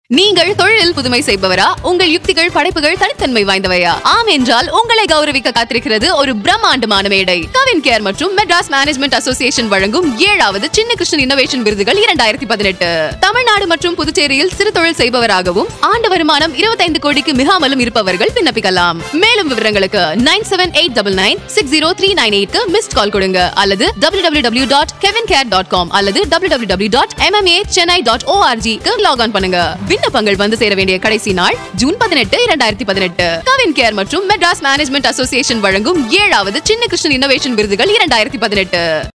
நீங்கள் தொழிலில் புதுமை செய்பவரா உங்கள் யுக்திகள் படைப்புகள் தனித்தன்மை வாய்ந்தவையா ஆம் என்றால் உங்களை கௌரவிக்க காத்திருக்கிறது ஒரு பிரம்மாண்டமான மேடை கவின் கேர் மற்றும் மெட்ராஸ் மேனேஜ்மெண்ட் அசோசியேஷன் வழங்கும் ஏழாவது சின்ன கிருஷ்ணன் இன்னோவேஷன் விருதுகள் இரண்டாயிரத்தி பதினெட்டு தமிழ்நாடு மற்றும் புதுச்சேரியில் சிறு தொழில் செய்பவராகவும் ஆண்டு வருமானம் இருபத்தைந்து கோடிக்கு மிகாமலும் இருப்பவர்கள் விண்ணப்பிக்கலாம் மேலும் விவரங்களுக்கு nine seven eight double nine six zero three nine எயிட்க்கு மிஸ்ட் கால் கொடுங்க அல்லது W W W dot Cavin Kare dot com அல்லது W W W dot MMA Chennai dot ஓஆர்ஜிக்கு லாக் ஆன் பண்ணுங்க விண்ணப்பங்கள் வந்து சேர வேண்டிய கடைசி நாள் ஜூன் பதினெட்டு இரண்டாயிரத்தி பதினெட்டு கவின் கேர் மற்றும் மெட்ராஸ் மேனேஜ்மெண்ட் அசோசியேஷன் வழங்கும் ஏழாவது சின்ன கிருஷ்ணன் இன்னோவேஷன் விருதுகள் இரண்டாயிரத்தி பதினெட்டு